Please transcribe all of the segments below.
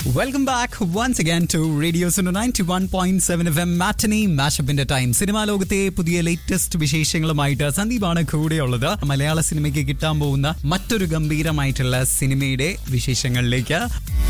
welcome back once again to radio സുനു ninety one point seven F M matinee മാഷപ്പിന്റെ time cinema ലോകത്തെ പുതിയ latest വിശേഷങ്ങളുമായിട്ട് സന്ദീപാണ് കൂടെയുള്ളത് മലയാള സിനിമയ്ക്ക് കിട്ടാൻ പോകുന്ന മറ്റൊരു ഗംഭീരമായിട്ടുള്ള സിനിമയുടെ വിശേഷങ്ങളിലേക്ക്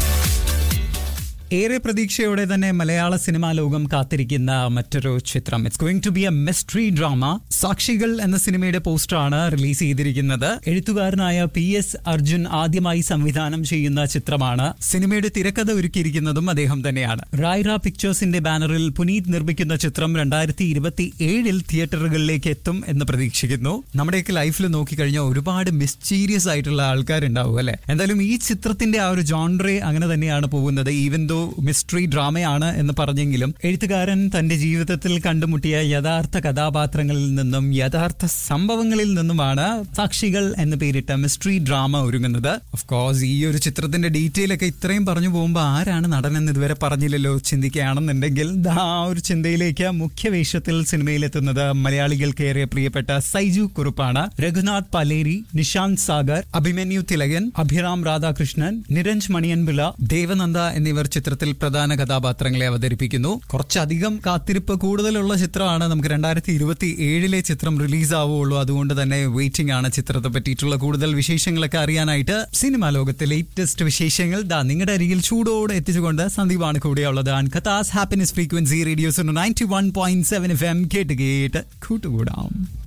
ഏറെ പ്രതീക്ഷയോടെ തന്നെ മലയാള സിനിമാ ലോകം കാത്തിരിക്കുന്ന മറ്റൊരു ചിത്രം it's going to be a mystery drama സാക്ഷികൾ എന്ന സിനിമയുടെ പോസ്റ്ററാണ് റിലീസ് ചെയ്തിരിക്കുന്നത് എഴുത്തുകാരനായ പി എസ് അർജുൻ ആദ്യമായി സംവിധാനം ചെയ്യുന്ന ചിത്രമാണ് സിനിമയുടെ തിരക്കഥ ഒരുക്കിയിരിക്കുന്നതും അദ്ദേഹം തന്നെയാണ് റായ്റ പിക്ചേഴ്സിന്റെ ബാനറിൽ പുനീത് നിർമ്മിക്കുന്ന ചിത്രം രണ്ടായിരത്തി ഇരുപത്തി ഏഴിൽ തിയേറ്ററുകളിലേക്ക് എത്തും എന്ന് പ്രതീക്ഷിക്കുന്നു നമ്മുടെയൊക്കെ ലൈഫിൽ നോക്കിക്കഴിഞ്ഞാൽ ഒരുപാട് മിസ്റ്റീരിയസ് ആയിട്ടുള്ള ആൾക്കാരുണ്ടാവും അല്ലെ എന്തായാലും ഈ ചിത്രത്തിന്റെ ആ ഒരു ജോൺറെ അങ്ങനെ തന്നെയാണ് പോകുന്നത് ഈവൻ ദോ മിസ്റ്ററി ഡ്രാമയാണ് എന്ന് പറഞ്ഞെങ്കിലും എഴുത്തുകാരൻ തന്റെ ജീവിതത്തിൽ കണ്ടുമുട്ടിയ യഥാർത്ഥ കഥാപാത്രങ്ങളിൽ നിന്നും യഥാർത്ഥ സംഭവങ്ങളിൽ നിന്നുമാണ് സാക്ഷികൾ എന്ന് പേരിട്ട മിസ്റ്ററി ഡ്രാമ ഒരുങ്ങുന്നത് ഓഫ് കോഴ്സ് ഈ ഒരു ചിത്രത്തിന്റെ ഡീറ്റെയിൽ ഒക്കെ ഇത്രയും പറഞ്ഞു പോകുമ്പോൾ ആരാണ് നടനെന്ന് ഇതുവരെ പറഞ്ഞില്ലല്ലോ ചിന്തിക്കുകയാണെന്നുണ്ടെങ്കിൽ ദാ ആ ഒരു ചിന്തയിലേക്ക് മുഖ്യവേഷത്തിൽ സിനിമയിലെത്തുന്നത് മലയാളികൾക്കേറെ പ്രിയപ്പെട്ട സൈജു കുറുപ്പാണ് രഘുനാഥ് പലേരി നിശാന്ത് സാഗർ അഭിമന്യു തിലകൻ അഭിറാം രാധാകൃഷ്ണൻ നിരഞ്ജ് മണിയൻപിള്ള ദേവനന്ദ എന്നിവർ ചിത്രത്തിൽ പ്രധാന കഥാപാത്രങ്ങളെ അവതരിപ്പിക്കുന്നു കുറച്ചധികം കാത്തിരിപ്പ് കൂടുതലുള്ള ചിത്രമാണ് നമുക്ക് രണ്ടായിരത്തി ഇരുപത്തി ഏഴിലെ ചിത്രം റിലീസ് ആവുള്ളൂ അതുകൊണ്ട് തന്നെ വെയിറ്റിംഗ് ആണ് ചിത്രത്തെ പറ്റിയിട്ടുള്ള കൂടുതൽ വിശേഷങ്ങളൊക്കെ അറിയാനായിട്ട് സിനിമാ ലോകത്തെ ലേറ്റസ്റ്റ് വിശേഷങ്ങൾ ദാ നിങ്ങളുടെ അരികിൽ ചൂടോടെ എത്തിച്ചുകൊണ്ട് സന്ദീപാണ് കൂടെയുള്ളത് കഥാസ് happiness frequency radio's ninety one point seven F M കേട്ട് കേട്ട് കൂട്ടുകൂടാം